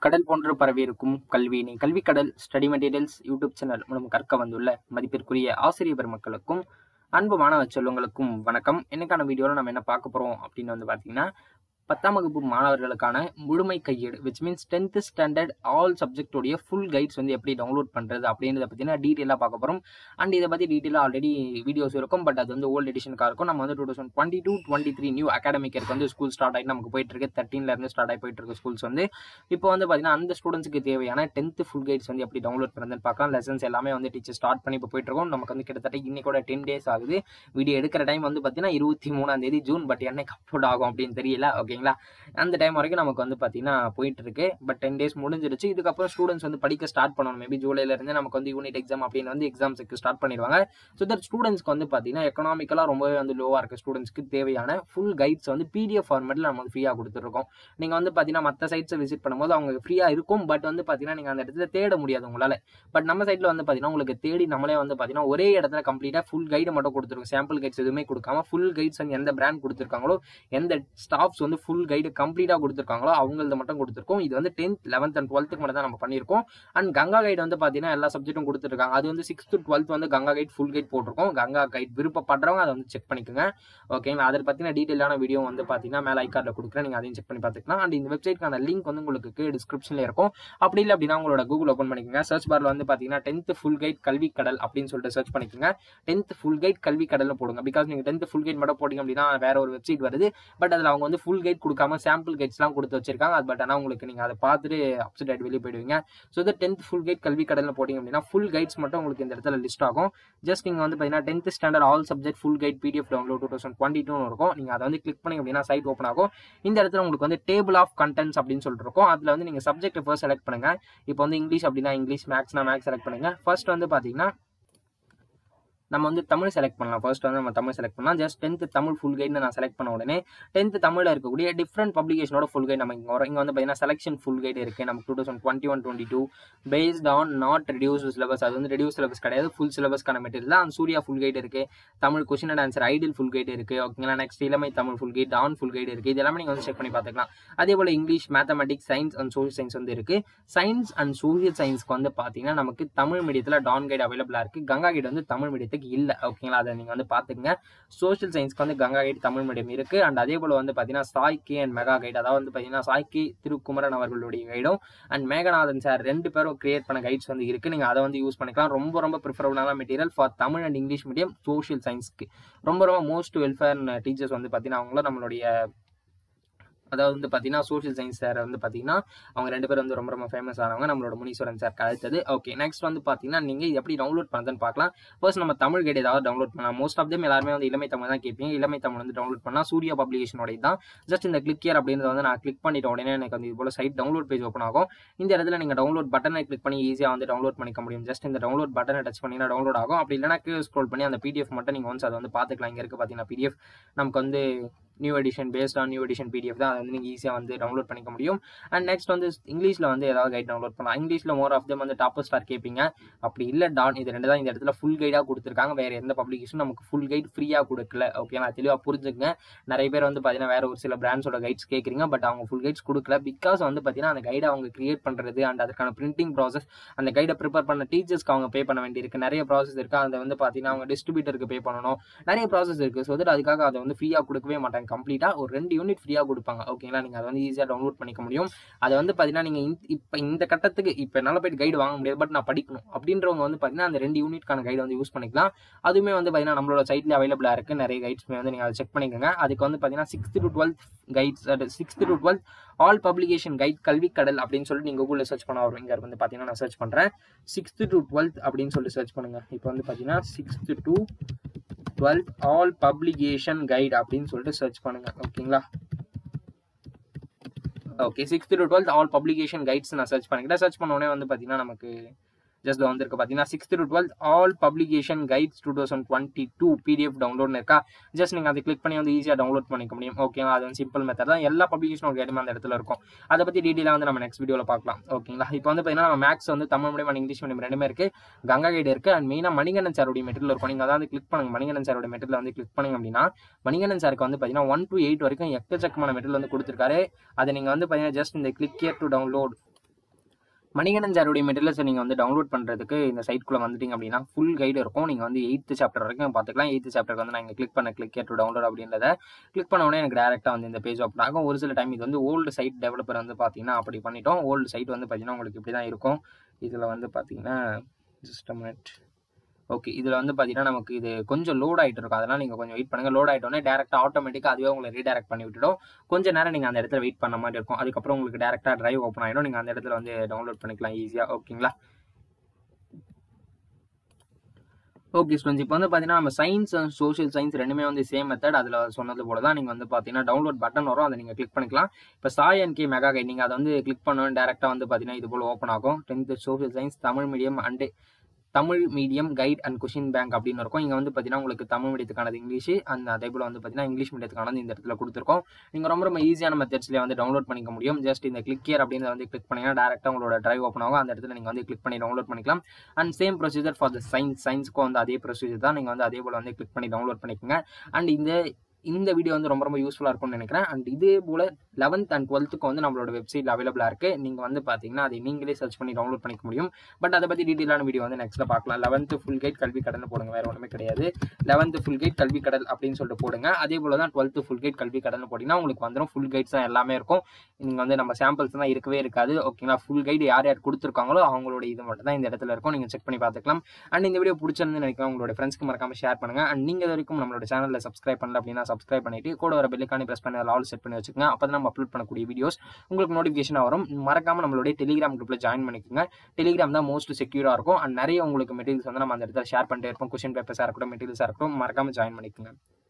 கடல் போன்று பரவியிருக்கும் கல்வியினை Kalvikadal study materials YouTube channel மூலம் கற்க வந்துள்ள மதிப்பிற்குரிய ஆசிரியர் பெருமக்களுக்கும் அன்பு மாணவ செல்வங்களுக்கும் வணக்கம் இன்னைக்கான வீடியோவில் நம்ம என்ன பார்க்க போகிறோம் அப்படின்னு வந்து பார்த்தீங்கன்னா பத்தாம் வகுப்பு மாணவர்களுக்கான முழுமை கையேடு which means tenth standard all சப்ஜெக்டோடைய ஃபுல் கைட்ஸ் வந்து எப்படி டவுன்லோட் பண்ணுறது அப்படின்றத பற்றின டீட்டெயிலாக பார்க்க போகிறோம் அண்ட் இதை பற்றி டீட்டெயிலாக ஆல்ரெடி வீடியோஸ் இருக்கும் பட் அது வந்து ஓல்டு எடிஷனுக்காக இருக்கும் நம்ம வந்து two thousand twenty two twenty three new academic இயர்க்கு வந்து ஸ்கூல் ஸ்டார்ட் ஆகி நமக்கு போயிட்டு இருக்கு தேர்ட்டீன்லேருந்து ஸ்டார்ட் ஆகி போயிட்டு இருக்கு ஸ்கூல்ஸ் வந்து இப்போ வந்து பார்த்தீங்கன்னா அந்த ஸ்டூடெண்ட்ஸ்க்கு தேவையான டென்த் ஃபுல் கைட்ஸ் வந்து எப்படி டவுன்லோட் பண்ணுறதுன்னு பார்க்கலாம் லெசன்ஸ் எல்லாமே வந்து டீச்சர் ஸ்டார்ட் பண்ணி இப்போ போயிட்டு இருக்கோம் நமக்கு வந்து கிட்டத்தட்ட இன்னைக்கூட டென் டேஸ் ஆகுது வீடியோ எடுக்கிற டைம் வந்து பார்த்தீங்கன்னா இருபத்தி மூணாம் தேதி ஜூன் பட் என்னைக்கு அப்லோட் ஆகும் அப்படின்னு தெரியல ஓகேங்களா அந்த டைம் வரைக்கும் நமக்கு வந்து பார்த்தீங்கன்னா போயிட்டு இருக்கு பட் டென் டேஸ் முடிஞ்சிருச்சு இதுக்கப்புறம் ஸ்டூடெண்ட்ஸ் வந்து படிக்க ஸ்டார்ட் பண்ணணும் மேபி ஜூலைல இருந்து நமக்கு வந்து யூனிட் எக்ஸாம் அப்படின்னு வந்து எக்ஸாம்ஸுக்கு ஸ்டார்ட் பண்ணிடுவாங்க ஸோ தட் ஸ்டூடெண்ட்ஸ்க்கு வந்து பார்த்தீங்கன்னா எக்கனாமிக்கலாக ரொம்பவே வந்து லோவாக இருக்க ஸ்டூடெண்ட்ஸ்க்கு தேவையான ஃபுல் கைட்ஸ் வந்து பிடிஎஃப் ஃபார்மேட்டில் நம்ம வந்து ஃப்ரீயாக கொடுத்துருக்கோம் நீங்கள் வந்து பார்த்தீங்கன்னா மற்ற சைட்ஸை விசிட் பண்ணும்போது அவங்க ஃப்ரீயாக இருக்கும் பட் வந்து பார்த்தீங்கன்னா நீங்கள் அந்த இடத்துல தேட முடியாது உங்களால் பட் நம்ம சைட்டில் வந்து பார்த்தீங்கன்னா உங்களுக்கு தேடி நம்மளே வந்து பார்த்தீங்கன்னா ஒரே இடத்துல கம்ப்ளீட்டாக ஃபுல் கைடு மட்டும் கொடுத்துருக்கோம் சாம்பிள் கைட்ஸ் எதுவுமே கொடுக்காம ஃபுல் கைட்ஸ் வந்து எந்த பிராண்ட் கொடுத்துருக்காங்களோ எந்த ஸ்டாஃப்ஸ் வந்து ஃபுல் கைடு கம்ப்ளீட்டாக கொடுத்துருக்காங்களோ அவங்களது மட்டும் கொடுத்துருக்கோம் இது வந்து டென்த் லெவன்த் அண்ட் டுவெல்த்துக்கு மட்டும் தான் நம்ம பண்ணியிருக்கோம் அண்ட் கங்கா கைடு வந்து பார்த்தீங்கன்னா எல்லா சப்ஜெக்ட்டும் கொடுத்துருக்காங்க அது வந்து சிக்ஸ்த் டுவெல்த் வந்து கங்கா கைட் ஃபுல் கைட் போட்டிருக்கோம் கங்கா கைட் விருப்பப்படுறவங்க அதை வந்து செக் பண்ணிக்கோங்க ஓகேங்களா அதை பற்றின டீட்டெயிலான வீடியோ வந்து பார்த்தீங்கன்னா மேலே ஐக்கார்டில் கொடுக்குறேன் நீங்கள் அதையும் செக் பண்ணி பார்த்துக்கலாம் அண்ட் இந்த வெப்சைட்க்கான லிங்க் வந்து உங்களுக்கு டிஸ்கிரிப்ஷனில் இருக்கும் அப்படி இல்லை அப்படின்னா உங்களோட கூகுள் ஓப்பன் பண்ணிக்கோங்க சர்ச் பாரில் வந்து பார்த்தீங்கன்னா tenth full guide Kalvi Kadal அப்படின்னு சொல்லிட்டு சர்ச் பண்ணிக்கோங்க டென்த் ஃபுல் கைட் கல்வி கடல்னு போடுங்க பிகாஸ் நீங்கள் டென்த் ஃபுல் கைட் மட்டும் போட்டிங்க அப்படின்னா வேற ஒரு வெப்சைட் வருது பட் அதில் அவங்க வந்து ஃபுல் கைட் கொடுக்காம சாம்பிள் கைட்ஸ்லாம் கொடுத்து வச்சிருக்காங்க அது பட் ஆனால் உங்களுக்கு நீங்கள் அதை பார்த்துட்டு அப்செட் ஆகிட்டு வெளியே போயிடுவீங்க ஸோ இது டென்த் ஃபுல் கைட் கல்வி கடலில் போட்டிங்க அப்படின்னா ஃபுல் கைட்ஸ் மட்டும் உங்களுக்கு இந்த இடத்துல லிஸ்ட் ஆகும் ஜஸ்ட் நீங்கள் வந்து பார்த்தீங்கன்னா tenth standard all subject full guide PDF download two thousand twenty two இருக்கும் நீங்கள் அதை வந்து கிளிக் பண்ணி அப்படின்னா சைட் ஓப்பன் ஆகும் இந்த இடத்துல உங்களுக்கு வந்து டேபிள் ஆஃப் கண்டென்ட்ஸ் அப்படின்னு சொல்லிட்டு இருக்கும் அதில் வந்து நீங்கள் சப்ஜெக்ட் ஃபர்ஸ்ட் செலக்ட் பண்ணுங்க இப்போ வந்து இங்கிலீஷ் அப்படின்னா இங்கிலீஷ் மேக்ஸ்னா மேக்ஸ் செலக்ட் பண்ணுங்க ஃபர்ஸ்ட் வந்து பார்த்தீங்கன்னா நம்ம வந்து தமிழ் செலக்ட் பண்ணலாம் ஃபர்ஸ்ட் வந்து நம்ம தமிழ் செலக்ட் பண்ணலாம் just tenth Tamil full guide நான் செலக்ட் பண்ண உடனே டென்த் தமிழில் இருக்கக்கூடிய டிஃப்ரெண்ட் பப்ளிகேஷனோட ஃபுல் கைடு நம்ம இங்கே வரும் இங்கே வந்து பார்த்தீங்கன்னா செலக்ஷன் ஃபுல் கைடு இருக்குது நமக்கு two thousand twenty one twenty two based on not reduce syllabus அது வந்து ரெடியூஸ் சிலபஸ் கிடையாது ஃபுல் சிலபஸ்க்கான மெட்டீரியல் தான் சூர்யா ஃபுல் கைடு இருக்குது தமிழ் கொஸ்டின் அண்ட் ஆன்சர் ஐடில் ஃபுல் கைடு இருக்குது ஓகேங்களா next Ilamai Tamil full guide Don full guide இருக்குது இது எல்லாமே நீங்கள் வந்து செக் பண்ணி பார்த்துக்கலாம் அதே போல் English mathematics science and social science வந்து இருக்குது சயின்ஸ் அண்ட் சோஷியல் சயின்ஸ்க்கு வந்து பார்த்தீங்கன்னா நமக்கு தமிழ் மீடியத்தில் டான் கைடு அவைலபிளாக இருக்குது கங்கா கைடு வந்து தமிழ் மீடியத்துக்கு இல்லை ஓகேங்களா அதை நீங்கள் வந்து பார்த்துக்கங்க சோஷியல் சயின்ஸ்க்கு வந்து கங்கா கைடு தமிழ் மீடியம் இருக்குது அண்ட் அதே போல் வந்து பார்த்தீங்கன்னா சாய்கே அண்ட் மெகா கைடு அதாவது வந்து பார்த்தீங்கன்னா சாய்கே திருக்குமரன் அவர்களுடைய கைடும் அண்ட் மேகநாதன் சார் ரெண்டு பேரும் கிரியேட் பண்ண கைட்ஸ் வந்து இருக்குது நீங்கள் அதை வந்து யூஸ் பண்ணிக்கலாம் ரொம்ப ரொம்ப ப்ரிஃபரபுளான material for Tamil and English medium social சயின்ஸ்க்கு ரொம்ப ரொம்ப மோஸ்ட் வெல்ஃபேர் டீச்சர்ஸ் வந்து பார்த்தீங்கன்னா அவங்களும் நம்மளுடைய அதாவது வந்து பார்த்தீங்கன்னா சோஷியல் சயின்ஸ் சார் வந்து பார்த்தீங்கன்னா அவங்க ரெண்டு பேரும் வந்து ரொம்ப ரொம்ப ஃபேமஸ் ஆனவங்க நம்மளோட முனீஸ்வரன் சார் கழுத்தது ஓகே நெக்ஸ்ட் வந்து பார்த்தீங்கன்னா நீங்கள் இது எப்படி டவுன்லோட் பண்ணுறதுன்னு பார்க்கலாம் ஃபர்ஸ்ட் நம்ம தமிழ் கைடு ஏதாவது டவுன்லோட் பண்ணலாம் மோஸ்ட் ஆஃப் தேம் எல்லாருமே வந்து இளமை தமிழ் தான் கேட்பீங்க இளமை தமிழ் வந்து டவுன்லோட் பண்ணால் சூர்யா பப்ளிகேஷனோட தான் ஜஸ்ட் இந்த கிளிக் இயர் அப்படின்றத வந்து நான் கிளிக் பண்ணிட்ட உடனே எனக்கு வந்து இது போல் சைட் டவுன்லோட் பேஜ் ஓப்பன் ஆகும் இந்த இடத்துல நீங்கள் டவுன்லோட் பட்டனை கிளிக் பண்ணி ஈஸியாக வந்து டவுன்லோட் பண்ணிக்க முடியும் ஜஸ்ட் இந்த டவுன்லோட் பட்டனை டச் பண்ணிங்கன்னா டவுன்லோட் ஆகும் அப்படி இல்லைனா கீழே ஸ்க்ரோல் பண்ணி அந்த பிடிஎஃப் மட்டும் நீங்கள் வந்து அதை வந்து பார்த்துக்கலாம் இங்கே இருக்குது பார்த்தீங்கன்னா பிடிஎஃப் நமக்கு வந்து new edition based on new edition PDF தான் அதை வந்து நீங்கள் ஈஸியாக வந்து டவுன்லோட் பண்ணிக்க முடியும் அண்ட் நெக்ஸ்ட் வந்து இங்கிலீஷில் வந்து ஏதாவது கைட் டவுன்லோட் பண்ணலாம் இங்கிலீஷில் மோர் ஆஃப் தம் வந்து டாப்பர் ஸ்டார் கேட்பீங்க அப்படி இல்லை டான் இது ரெண்டு தான் இந்த இடத்துல ஃபுல் கைடாக கொடுத்துருக்காங்க வேறு எந்த பப்ளிகேஷன் நமக்கு ஃபுல் கைட் ஃப்ரீயாக கொடுக்கல ஓகே நான் தெளிவாக புரிஞ்சுங்க நிறைய பேர் வந்து பார்த்தீங்கன்னா வேறு ஒரு சில பிராண்ட்ஸோட கைட்ஸ் கேட்குறீங்க பட் அவங்க ஃபுல் கைட்ஸ் கொடுக்கல பிகாஸ் வந்து பார்த்தீங்கன்னா அந்த கைடை அவங்க கிரியேட் பண்ணுறது அண்ட் அதுக்கான பிரிண்டிங் ப்ராசஸ் அந்த கைடை ப்ரிப்பேர் பண்ண டீச்சர்ஸ்க்கு அவங்க பே பண்ண வேண்டியிருக்கு நிறைய ப்ராசஸ் இருக்குது அதை வந்து பார்த்தீங்கன்னா அவங்க டிஸ்ட்ரிபியூட்டருக்கு பே பண்ணணும் நிறைய ப்ராசஸ் இருக்குது ஸோ தட் அதுக்காக அதை வந்து ஃப்ரீயாக கொடுக்கவே மாட்டாங்க கம்ப்ளீட்டாக ஒரு ரெண்டு யூனிட் ஃப்ரீயாக கொடுப்பாங்க ஓகேங்களா நீங்கள் அதை வந்து ஈஸியாக டவுன்லோட் பண்ணிக்க முடியும் அதை வந்து பார்த்தீங்கன்னா நீங்கள் இப்போ இந்த கட்டத்துக்கு இப்போ என்னால் போயிட்டு கைடு வாங்க முடியாது பட் நான் படிக்கணும் அப்படின்றவங்க வந்து பார்த்தீங்கன்னா அந்த ரெண்டு யூனிட்கான கைடை வந்து யூஸ் பண்ணிக்கலாம் அதுவுமே வந்து பார்த்தீங்கன்னா நம்மளோட சைட்டில் அவைலபிளாக இருக்குது நிறைய கைட்ஸ்மே வந்து நீங்கள் அதை செக் பண்ணிக்கோங்க அதுக்கு வந்து பார்த்தீங்கன்னா sixth to twelfth guides sixth to twelfth all publication guide Kalvi Kadal அப்படின்னு சொல்லிட்டு நீங்கள் கூகுளில் சர்ச் பண்ண வரும் இங்கே வந்து பார்த்தீங்கன்னா நான் சர்ச் பண்ணுறேன் சிக்ஸ்த் டு டுவெல்த் அப்படின்னு சொல்லிட்டு சர்ச் பண்ணுங்கள் இப்போ வந்து பார்த்தீங்கன்னா sixth to twelfth all publication guide அப்படின்னு சொல்லிட்டு சர்ச் பண்ணுங்கள் ஓகேங்களா okay sixth to twelfth all publication guides நான் சர்ச் பண்ணிக்கிட்டேன் சர்ச் பண்ண உடனே வந்து பார்த்தீங்கன்னா நமக்கு ஜஸ்ட் வந்திருக்கு பார்த்தீங்கன்னா sixth to twelfth all publication guides two thousand twenty two PDF டவுன்லோட்னு இருக்கா ஜஸ்ட் நீங்கள் அதை கிளிக் பண்ணி வந்து ஈஸியாக டவுன்லோட் பண்ணிக்க முடியும் ஓகேவா அது வந்து சிம்பிள் மெத்தட் தான் எல்லா பப்ளிகேஷனோட கைடுமே அந்த இடத்துல இருக்கும் அதை பற்றி டீட்டெயிலாக வந்து நம்ம நெக்ஸ்ட் வீடியோவில் பார்க்கலாம் ஓகேங்களா இப்போ வந்து பார்த்தீங்கன்னா நம்ம மேக்ஸ் வந்து Tamil medium and English medium ரெண்டுமே இருக்குது கங்கா கைடு இருக்குது அண்ட் மெயினாக மணிகண்டன் சாருடைய மெட்டீரியல் இருக்கும் நீங்கள் அதாவது கிளிக் பண்ணுங்க மணிகண்டன் சாரோட மெட்டீரியல் வந்து கிளிக் பண்ணுங்க அப்படின்னா மணிகண்டன் சாருக்கு வந்து பார்த்தீங்கன்னா ஒன் டு எயிட் வரைக்கும் எக்கச்சக்கமான மெட்டீரியல் வந்து கொடுத்துருக்காரு அதை நீங்கள் வந்து பார்த்தீங்கன்னா ஜஸ்ட் இந்த click here to download Manikandan சாருடைய மெட்டீரியல்ஸை நீங்கள் வந்து டவுன்லோட் பண்ணுறதுக்கு இந்த சைட்குள்ளே வந்துட்டீங்க அப்படின்னா ஃபுல் கைடு இருக்கும் நீங்கள் வந்து எயித்து சாப்டர் வரைக்கும் பார்த்துக்கலாம் எயித்து சாப்டருக்கு வந்து நான் இங்கே கிளிக் பண்ண கிளிக் டு டவுன்லோட் அப்படின்றத கிளிக் பண்ண உடனே எனக்கு டேரெக்டாக வந்து இந்த பேஜ் ஓப்பன் ஆகும் ஒரு சில டைம் இது வந்து ஓல்டு சைட் டெவலப்பர் வந்து பார்த்தீங்கன்னா அப்படி பண்ணிட்டோம் ஓல்டு சைட் வந்து பார்த்தீங்கன்னா உங்களுக்கு இப்படி தான் இருக்கும் இதில் வந்து பார்த்தீங்கன்னா ஜஸ்ட் மினிட் ஓகே இதில் வந்து பார்த்தீங்கன்னா நமக்கு இது கொஞ்சம் லோட் ஆகிட்டு இருக்கும் அதெல்லாம் நீங்கள் கொஞ்சம் வெயிட் பண்ணுங்கள் லோட் ஆகிட்டோன்னே டேரெக்டாக ஆட்டோமேட்டிக்காக அதுவே உங்களை ரீடைரக்ட் பண்ணி விட்டுடும் கொஞ்சம் நேரம் நீங்கள் அந்த இடத்துல வெயிட் பண்ண மாதிரி இருக்கும் அதுக்கப்புறம் உங்களுக்கு டேரெக்டாக ட்ரைவ் ஓப்பன் ஆகிடும் நீங்கள் அந்த இடத்துல வந்து டவுன்லோட் பண்ணிக்கலாம் ஈஸியாக ஓகேங்களா ஓகே ஸ்டூடெண்ட்ஸ் இப்போ வந்து பார்த்தீங்கன்னா நம்ம சயின்ஸ் அண்ட் சோஷியல் சயின்ஸ் ரெண்டுமே வந்து சேம் மெத்தட் அதில் சொன்னது போல தான் நீங்கள் வந்து பார்த்தீங்கன்னா டவுன்லோட் பட்டன் வரும் அதை நீங்கள் கிளிக் பண்ணிக்கலாம் இப்போ Sai and K mega guide நீங்கள் அதை வந்து கிளிக் பண்ணணும் டேரெக்டாக வந்து பார்த்தீங்கன்னா இது போல் ஓப்பன் ஆகும் tenth social science Tamil medium and Tamil medium guide and question bank அப்படின்னு இருக்கும் இங்கே வந்து பார்த்தீங்கன்னா உங்களுக்கு தமிழ் மீடியத்துக்கானது இங்கிலீஷ் அந்த அதே போல் வந்து பார்த்தீங்கன்னா இங்கிலீஷ் மீடியத்துக்கானது இந்த இடத்துல கொடுத்துருக்கோம் நீங்கள் ரொம்ப ரொம்ப ஈஸியான மெத்தட்ஸ்லேயே வந்து டவுன்லோட் பண்ணிக்க முடியும் ஜஸ்ட் இந்த கிளிக் கேர் அப்படின்னு வந்து கிளிக் பண்ணிங்கன்னா டேரெக்டாக உங்களோட ட்ரைவ் ஓப்பன் ஆகும் அந்த இடத்துல நீங்கள் வந்து கிளிக் பண்ணி டவுன்லோட் பண்ணிக்கலாம் and same procedure for the science சயின்ஸ்க்கும் வந்து அதே ப்ரொசீஜர் தான் நீங்கள் வந்து அதே போல் வந்து கிளிக் பண்ணி டவுன்லோட் பண்ணிக்கோங்க அண்ட் இந்த இந்த வீடியோ வந்து ரொம்ப ரொம்ப யூஸ்ஃபுல்லாக இருக்கும்னு நினைக்கிறேன் அண்ட் இதே போல் லெவன்த் அண்ட் டுவெல்த்துக்கு வந்து நம்மளோட வெப்சைட் அவைலபிளாக இருக்குது நீங்கள் வந்து பார்த்தீங்கன்னா அதை நீங்களே சர்ச் பண்ணி டவுன்லோட் பண்ணிக்க முடியும் பட் அதை பற்றி டீட்டெயிலான வீடியோ வந்து நெக்ஸ்ட்டில் பார்க்கலாம் லெவன்த்து ஃபுல் கைட் கல்வி கடல்னு போடுங்க வேறு ஒன்றுமே கிடையாது eleventh full guide Kalvi Kadal அப்படின்னு சொல்லிட்டு போடுங்க அதே போல் தான் டுவெல்த்து ஃபுல் கைட் கல்வி கடல்னு போட்டிங்கன்னா உங்களுக்கு வந்துடும் ஃபுல் கைட்ஸ் தான் எல்லாமே இருக்கும் நீங்கள் வந்து நம்ம சாம்பிள்ஸ் தான் இருக்கவே இருக்காது ஓகேங்களா ஃபுல் கைடு யார் யார் கொடுத்துருக்காங்களோ அவங்களோட இது மட்டும் தான் இந்த இடத்துல இருக்கும் நீங்கள் செக் பண்ணி பார்த்துக்கலாம் அண்ட் இந்த வீடியோ பிடிச்சிருந்து நினைக்கிறேன் உங்களோட ஃப்ரெண்ட்ஸ்க்கு மறக்காம ஷேர் பண்ணுங்கள் அண்ட் நீங்கள் இது வரைக்கும் நம்மளோட சேனலில் சப்ஸ்கிரைப் பண்ணல அப்படின்னா சப்ஸ்கிரைப் பண்ணிட்டு கூட வர பெல்லுக்கானி ப்ரெஸ் பண்ணி அதில் ஆல் செட் பண்ணி வச்சுக்கோங்க அப்போ தான் நம்ம அப்லோட் பண்ணக்கூடிய வீடியோஸ் உங்களுக்கு நோட்டிஃபிகேஷனாக வரும் மறக்காம நம்மளுடைய டெலிகிராம் குரூப்பில் ஜாயின் பண்ணிக்கோங்க டெலிகிராம் தான் மோஸ்ட் செக்யூராக இருக்கும் அண்ட் நிறைய உங்களுக்கு மெட்டீரியல்ஸ் வந்து நம்ம அந்த இடத்துல ஷேர் பண்ணிட்டே இருப்போம் கொஷின் பேப்பர்ஸாக இருக்கட்டும் மெட்டீரியல்ஸாக இருக்கட்டும் மறக்காம ஜாயின் பண்ணிக்கோங்க